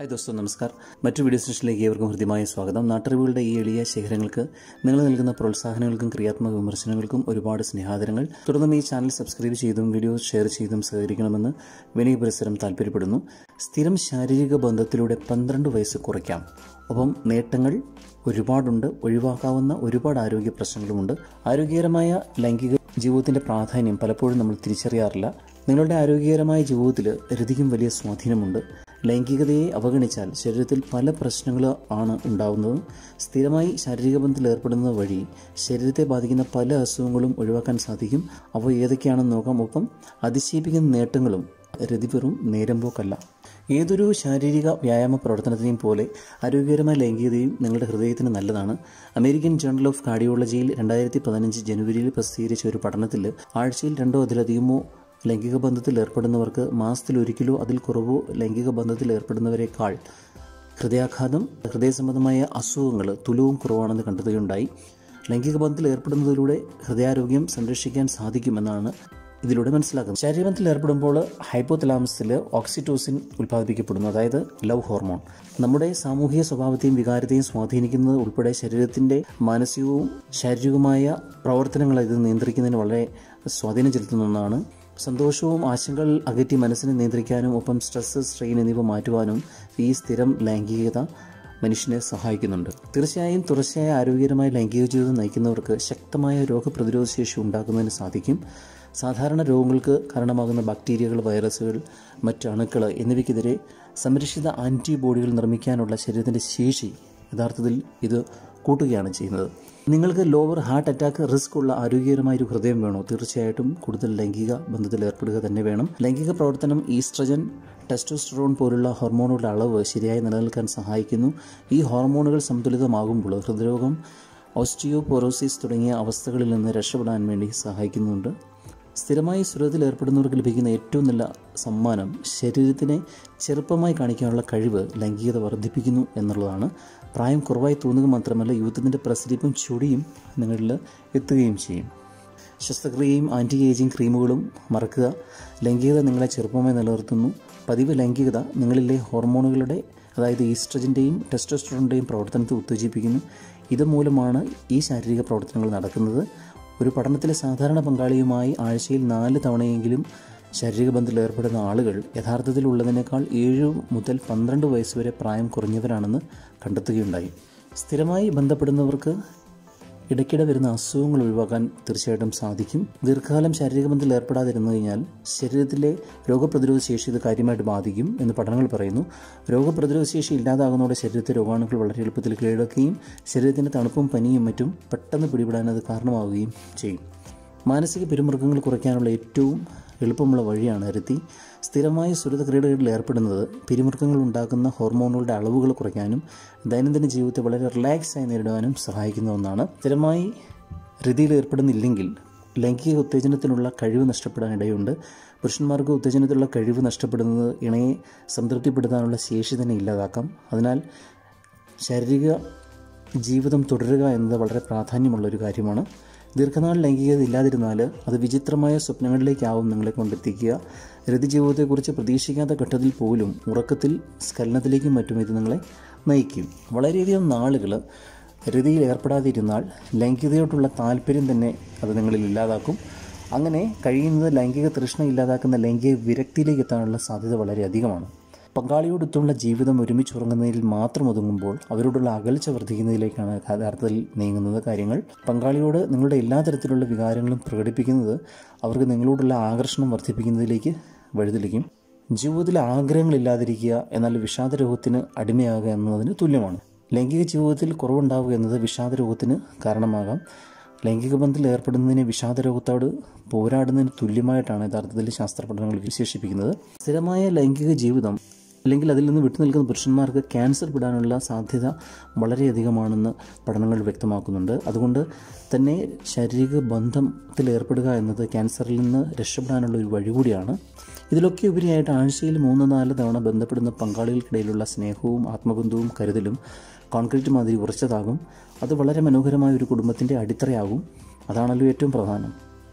hi ദോസ്തോ നമസ്കാർ മറ്റു video സെഷനിലേക്ക് ഏവർക്കും ഹൃദ്യമായ സ്വാഗതം നാട്ടറിവുകളുടെ ഈ എളിയ ശേഖരങ്ങൾക്ക് നിങ്ങൾ നൽകുന്ന പ്രോത്സാഹനങ്ങൾക്കും ക്രിയാത്മക വിമർശനങ്ങൾക്കും ഒരുപാട് സ്നേഹാദരങ്ങൾ തുടർന്നും ഈ ചാനൽ സബ്സ്ക്രൈബ് ചെയ്തും വീഡിയോ ഷെയർ ചെയ്തും സഹകരിക്കണമെന്ന് വിനയ പുരസ്സരം താല്പര്യപ്പെടുന്നു സ്ഥിരം ശാരീരിക ബന്ധത്തിലൂടെ പന്ത്രണ്ട് വയസ്സ് കുറയ്ക്കാം ഒപ്പം നേട്ടങ്ങൾ ഒരുപാടുണ്ട് ഒഴിവാക്കാവുന്ന ഒരുപാട് ആരോഗ്യ പ്രശ്നങ്ങളുമുണ്ട് ആരോഗ്യകരമായ ലൈംഗിക ജീവിതത്തിന്റെ പ്രാധാന്യം പലപ്പോഴും നമ്മൾ തിരിച്ചറിയാറില്ല നിങ്ങളുടെ ആരോഗ്യകരമായ ജീവിതത്തിൽ രതിക്കും വലിയ സ്വാധീനമുണ്ട് ലൈംഗികതയെ അവഗണിച്ചാൽ ശരീരത്തിൽ പല പ്രശ്നങ്ങൾ ആണ് ഉണ്ടാവുന്നത് സ്ഥിരമായി ശാരീരിക ബന്ധത്തിൽ ഏർപ്പെടുന്നത് വഴി ശരീരത്തെ ബാധിക്കുന്ന പല അസുഖങ്ങളും ഒഴിവാക്കാൻ സാധിക്കും അവ ഏതൊക്കെയാണെന്ന് നോക്കാം ഒപ്പം അതിശയിപ്പിക്കുന്ന നേട്ടങ്ങളും രതി വെറും നേരം പോക്കല്ല ഏതൊരു ശാരീരിക വ്യായാമ പ്രവർത്തനത്തെയും പോലെ ആരോഗ്യകരമായ ലൈംഗികതയും നിങ്ങളുടെ ഹൃദയത്തിന് നല്ലതാണ് അമേരിക്കൻ ജേണൽ ഓഫ് കാർഡിയോളജിയിൽ രണ്ടായിരത്തി പതിനഞ്ച് ജനുവരിയിൽ പ്രസിദ്ധീകരിച്ച ഒരു പഠനത്തിൽ ആഴ്ചയിൽ രണ്ടോ അതിലധികമോ ലൈംഗിക ബന്ധത്തിൽ ഏർപ്പെടുന്നവർക്ക് മാസത്തിൽ ഒരിക്കലോ അതിൽ കുറവോ ലൈംഗിക ബന്ധത്തിൽ ഏർപ്പെടുന്നവരെക്കാൾ ഹൃദയാഘാതം ഹൃദയ സംബന്ധമായ അസുഖങ്ങൾ തുലവും കുറവാണെന്ന് കണ്ടെത്തുകയുണ്ടായി ലൈംഗിക ബന്ധത്തിൽ ഏർപ്പെടുന്നതിലൂടെ ഹൃദയാരോഗ്യം സംരക്ഷിക്കാൻ സാധിക്കുമെന്നാണ് ഇതിലൂടെ മനസ്സിലാക്കുന്നത് ശരീരബന്ധത്തിൽ ഏർപ്പെടുമ്പോൾ ഹൈപ്പോതലാമസിൽ ഓക്സിറ്റോസിൻ ഉൽപ്പാദിപ്പിക്കപ്പെടുന്നു അതായത് ലവ് ഹോർമോൺ നമ്മുടെ സാമൂഹിക സ്വഭാവത്തെയും വികാരത്തെയും സ്വാധീനിക്കുന്നത് ഉൾപ്പെടെ ശരീരത്തിൻ്റെ മാനസികവും ശാരീരികവുമായ പ്രവർത്തനങ്ങൾ ഇത് നിയന്ത്രിക്കുന്നതിന് വളരെ സ്വാധീനം ചെലുത്തുന്ന ഒന്നാണ് സന്തോഷവും ആശങ്കകൾ അകറ്റി മനസ്സിനെ നിയന്ത്രിക്കാനും ഒപ്പം സ്ട്രെസ് സ്ട്രെയിൻ എന്നിവ മാറ്റുവാനും ഈ സ്ഥിരം ലൈംഗികത മനുഷ്യനെ സഹായിക്കുന്നുണ്ട് തീർച്ചയായും തുടർച്ചയായ ആരോഗ്യകരമായ ലൈംഗിക ജീവിതം നയിക്കുന്നവർക്ക് ശക്തമായ രോഗപ്രതിരോധ ശേഷി ഉണ്ടാക്കുന്നതിന് സാധിക്കും സാധാരണ രോഗങ്ങൾക്ക് കാരണമാകുന്ന ബാക്ടീരിയകൾ വൈറസുകൾ മറ്റ് അണുക്കൾ എന്നിവയ്ക്കെതിരെ സംരക്ഷിത ആൻറ്റിബോഡികൾ നിർമ്മിക്കാനുള്ള ശരീരത്തിൻ്റെ ശേഷി യഥാർത്ഥത്തിൽ ഇത് കൂട്ടുകയാണ് ചെയ്യുന്നത് നിങ്ങൾക്ക് ലോവർ ഹാർട്ട് അറ്റാക്ക് റിസ്ക് ഉള്ള ആരോഗ്യകരമായ ഒരു ഹൃദയം വേണോ തീർച്ചയായിട്ടും കൂടുതൽ ലൈംഗിക ബന്ധത്തിൽ ഏർപ്പെടുക തന്നെ വേണം ലൈംഗിക പ്രവർത്തനം ഈസ്ട്രജൻ ടെസ്റ്റോസ്റ്ററോൺ പോലുള്ള ഹോർമോണുകളുടെ അളവ് ശരിയായി നിലനിൽക്കാൻ സഹായിക്കുന്നു ഈ ഹോർമോണുകൾ സന്തുലിതമാകുമ്പോൾ ഹൃദ്രോഗം ഓസ്റ്റിയോപോറോസിസ് തുടങ്ങിയ അവസ്ഥകളിൽ നിന്ന് രക്ഷപ്പെടാൻ വേണ്ടി സഹായിക്കുന്നുണ്ട് സ്ഥിരമായി സുരത്തിൽ ഏർപ്പെടുന്നവർക്ക് ലഭിക്കുന്ന ഏറ്റവും നല്ല സമ്മാനം ശരീരത്തിനെ ചെറുപ്പമായി കാണിക്കാനുള്ള കഴിവ് ലൈംഗികത വർദ്ധിപ്പിക്കുന്നു എന്നുള്ളതാണ് പ്രായം കുറവായി തോന്നുക മാത്രമല്ല യൂത്തിൻ്റെ പ്രസരിപ്പും ചൊടിയും നിങ്ങളിൽ എത്തുകയും ചെയ്യും ശസ്ത്രക്രിയയും ആൻറ്റി ഏജിങ് ക്രീമുകളും മറക്കുക ലൈംഗികത നിങ്ങളെ ചെറുപ്പമായി നിലനിർത്തുന്നു പതിവ് ലൈംഗികത നിങ്ങളിലെ ഹോർമോണുകളുടെ അതായത് ഈസ്ട്രജൻ്റെയും ടെസ്റ്റോസ്റ്ററോണിൻ്റെയും പ്രവർത്തനത്തെ ഉത്തേജിപ്പിക്കുന്നു ഇതുമൂലമാണ് ഈ ശാരീരിക പ്രവർത്തനങ്ങൾ നടക്കുന്നത് ഒരു പഠനത്തിലെ സാധാരണ പങ്കാളിയുമായി ആഴ്ചയിൽ നാല് തവണയെങ്കിലും ശാരീരിക ബന്ധത്തിൽ ഏർപ്പെടുന്ന ആളുകൾ യഥാർത്ഥത്തിൽ ഉള്ളതിനേക്കാൾ ഏഴ് മുതൽ പന്ത്രണ്ട് വയസ്സ് വരെ പ്രായം കുറഞ്ഞവരാണെന്ന് കണ്ടെത്തുകയുണ്ടായി സ്ഥിരമായി ബന്ധപ്പെടുന്നവർക്ക് ഇടയ്ക്കിടെ വരുന്ന അസുഖങ്ങൾ ഒഴിവാക്കാൻ തീർച്ചയായിട്ടും സാധിക്കും ദീർഘകാലം ശാരീരിക ബന്ധത്തിൽ ഏർപ്പെടാതിരുന്നു കഴിഞ്ഞാൽ ശരീരത്തിലെ രോഗപ്രതിരോധ ശേഷി ഇത് കാര്യമായിട്ട് ബാധിക്കും എന്ന് പഠനങ്ങൾ പറയുന്നു രോഗപ്രതിരോധ ശേഷി ഇല്ലാതാകുന്നതോടെ ശരീരത്തെ രോഗാണുക്കൾ വളരെ എളുപ്പത്തിൽ കീഴടക്കുകയും ശരീരത്തിൻ്റെ തണുപ്പും പനിയും മറ്റും പെട്ടെന്ന് പിടിപെടാൻ അത് കാരണമാവുകയും ചെയ്യും മാനസിക പിരിമുറുക്കങ്ങൾ കുറയ്ക്കാനുള്ള ഏറ്റവും എളുപ്പമുള്ള വഴിയാണ് രതി സ്ഥിരമായ സുരത ക്രീഡകളിൽ ഏർപ്പെടുന്നത് പിരിമുറുക്കങ്ങൾ ഉണ്ടാക്കുന്ന ഹോർമോണുകളുടെ അളവുകൾ കുറയ്ക്കാനും ദൈനംദിന ജീവിതത്തെ വളരെ റിലാക്സ് ആയി നേരിടാനും സഹായിക്കുന്ന ഒന്നാണ് സ്ഥിരമായി രതിയിൽ ഏർപ്പെടുന്നില്ലെങ്കിൽ ലൈംഗിക ഉത്തേജനത്തിനുള്ള കഴിവ് നഷ്ടപ്പെടാൻ ഇടയുണ്ട് പുരുഷന്മാർക്ക് ഉത്തേജനത്തിലുള്ള കഴിവ് നഷ്ടപ്പെടുന്നത് ഇണയെ സംതൃപ്തിപ്പെടുത്താനുള്ള ശേഷി തന്നെ ഇല്ലാതാക്കാം അതിനാൽ ശാരീരിക ജീവിതം തുടരുക എന്നത് വളരെ പ്രാധാന്യമുള്ള ഒരു കാര്യമാണ് ദീർഘനാൾ ലൈംഗികത ഇല്ലാതിരുന്നാൽ അത് വിചിത്രമായ സ്വപ്നങ്ങളിലേക്കാവും നിങ്ങളെ കൊണ്ടെത്തിക്കുക രതി ജീവിതത്തെക്കുറിച്ച് പ്രതീക്ഷിക്കാത്ത ഘട്ടത്തിൽ പോലും ഉറക്കത്തിൽ സ്ഖലനത്തിലേക്കും മറ്റും ഇത് നിങ്ങളെ നയിക്കും വളരെയധികം നാളുകൾ രതിയിൽ ഏർപ്പെടാതിരുന്നാൽ ലൈംഗികതയോട്ടുള്ള താല്പര്യം തന്നെ അത് നിങ്ങളിൽ ഇല്ലാതാക്കും അങ്ങനെ കഴിയുന്നത് ലൈംഗിക തൃഷ്ണ ഇല്ലാതാക്കുന്ന ലൈംഗിക വിരക്തിയിലേക്ക് എത്താനുള്ള സാധ്യത വളരെ അധികമാണ് പങ്കാളിയോടൊത്തുള്ള ജീവിതം ഒരുമിച്ച് ഉറങ്ങുന്നതിൽ മാത്രം ഒതുങ്ങുമ്പോൾ അവരോടുള്ള അകൽച്ച വർദ്ധിക്കുന്നതിലേക്കാണ് യഥാർത്ഥത്തിൽ നീങ്ങുന്നത് കാര്യങ്ങൾ പങ്കാളിയോട് നിങ്ങളുടെ എല്ലാ തരത്തിലുള്ള വികാരങ്ങളും പ്രകടിപ്പിക്കുന്നത് അവർക്ക് നിങ്ങളോടുള്ള ആകർഷണം വർദ്ധിപ്പിക്കുന്നതിലേക്ക് വഴിതെളിക്കും ജീവിതത്തിൽ ആഗ്രഹങ്ങളില്ലാതിരിക്കുക എന്നാൽ വിഷാദ രോഗത്തിന് അടിമയാകുക എന്നതിന് തുല്യമാണ് ലൈംഗിക ജീവിതത്തിൽ കുറവുണ്ടാവുക എന്നത് വിഷാദ രോഗത്തിന് കാരണമാകാം ലൈംഗിക ബന്ധത്തിൽ ഏർപ്പെടുന്നതിനെ വിഷാദ രോഗത്തോട് പോരാടുന്നതിന് തുല്യമായിട്ടാണ് യഥാർത്ഥത്തിൽ ശാസ്ത്ര പഠനങ്ങൾ വിശേഷിപ്പിക്കുന്നത് സ്ഥിരമായ ലൈംഗിക ജീവിതം അല്ലെങ്കിൽ അതിൽ നിന്ന് വിട്ടുനിൽക്കുന്ന പുരുഷന്മാർക്ക് ക്യാൻസർ പെടാനുള്ള സാധ്യത വളരെയധികമാണെന്ന് പഠനങ്ങൾ വ്യക്തമാക്കുന്നുണ്ട് അതുകൊണ്ട് തന്നെ ശാരീരിക ബന്ധത്തിൽ ഏർപ്പെടുക എന്നത് ക്യാൻസറിൽ നിന്ന് രക്ഷപ്പെടാനുള്ള ഒരു വഴി കൂടിയാണ് ഇതിലൊക്കെ ഉപരിയായിട്ട് ആഴ്ചയിൽ മൂന്ന് നാല് തവണ ബന്ധപ്പെടുന്ന പങ്കാളികൾക്കിടയിലുള്ള സ്നേഹവും ആത്മബന്ധവും കരുതലും കോൺക്രീറ്റ് മാതിരി ഉറച്ചതാകും അത് വളരെ മനോഹരമായ ഒരു കുടുംബത്തിൻ്റെ അടിത്തറയാകും അതാണല്ലോ ഏറ്റവും പ്രധാനം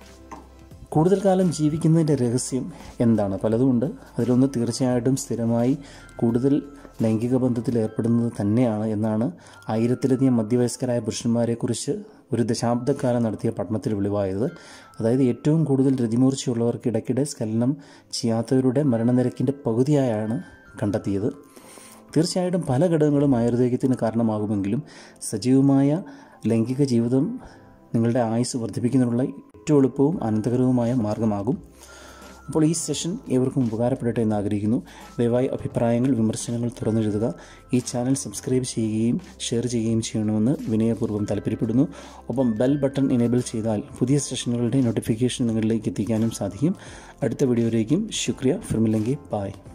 കൂടുതൽ കാലം ജീവിക്കുന്നതിൻ്റെ രഹസ്യം എന്താണ് പലതുമുണ്ട് അതിലൊന്ന് തീർച്ചയായിട്ടും സ്ഥിരമായി കൂടുതൽ ലൈംഗിക ബന്ധത്തിൽ ഏർപ്പെടുന്നത് തന്നെയാണ് എന്നാണ് ആയിരത്തിലധികം മധ്യവയസ്കരായ പുരുഷന്മാരെക്കുറിച്ച് ഒരു ദശാബ്ദക്കാലം നടത്തിയ പഠനത്തിൽ വെളിവായത് അതായത് ഏറ്റവും കൂടുതൽ രതിമൂർച്ചയുള്ളവർക്ക് ഇടയ്ക്കിടെ സ്ഖലനം ചെയ്യാത്തവരുടെ മരണനിരക്കിൻ്റെ പകുതിയായാണ് കണ്ടെത്തിയത് തീർച്ചയായിട്ടും പല ഘടകങ്ങളും ആയുർവേദത്തിന് കാരണമാകുമെങ്കിലും സജീവമായ ലൈംഗിക ജീവിതം നിങ്ങളുടെ ആയുസ് വർദ്ധിപ്പിക്കുന്നതിനുള്ള ഏറ്റവും എളുപ്പവും അനന്തകരവുമായ മാർഗമാകും അപ്പോൾ ഈ സെഷൻ ഏവർക്കും ഉപകാരപ്പെടട്ടെ എന്ന് ആഗ്രഹിക്കുന്നു ദയവായി അഭിപ്രായങ്ങൾ വിമർശനങ്ങൾ തുറന്നെഴുതുക ഈ ചാനൽ സബ്സ്ക്രൈബ് ചെയ്യുകയും ഷെയർ ചെയ്യുകയും ചെയ്യണമെന്ന് വിനയപൂർവ്വം താല്പര്യപ്പെടുന്നു ഒപ്പം ബെൽ ബട്ടൺ എനേബിൾ ചെയ്താൽ പുതിയ സെഷനുകളുടെ നോട്ടിഫിക്കേഷൻ നിങ്ങളിലേക്ക് എത്തിക്കാനും സാധിക്കും അടുത്ത വീഡിയോയിലേക്കും ശുക്രിയ ഫിർമില്ലെങ്കിൽ ബായ്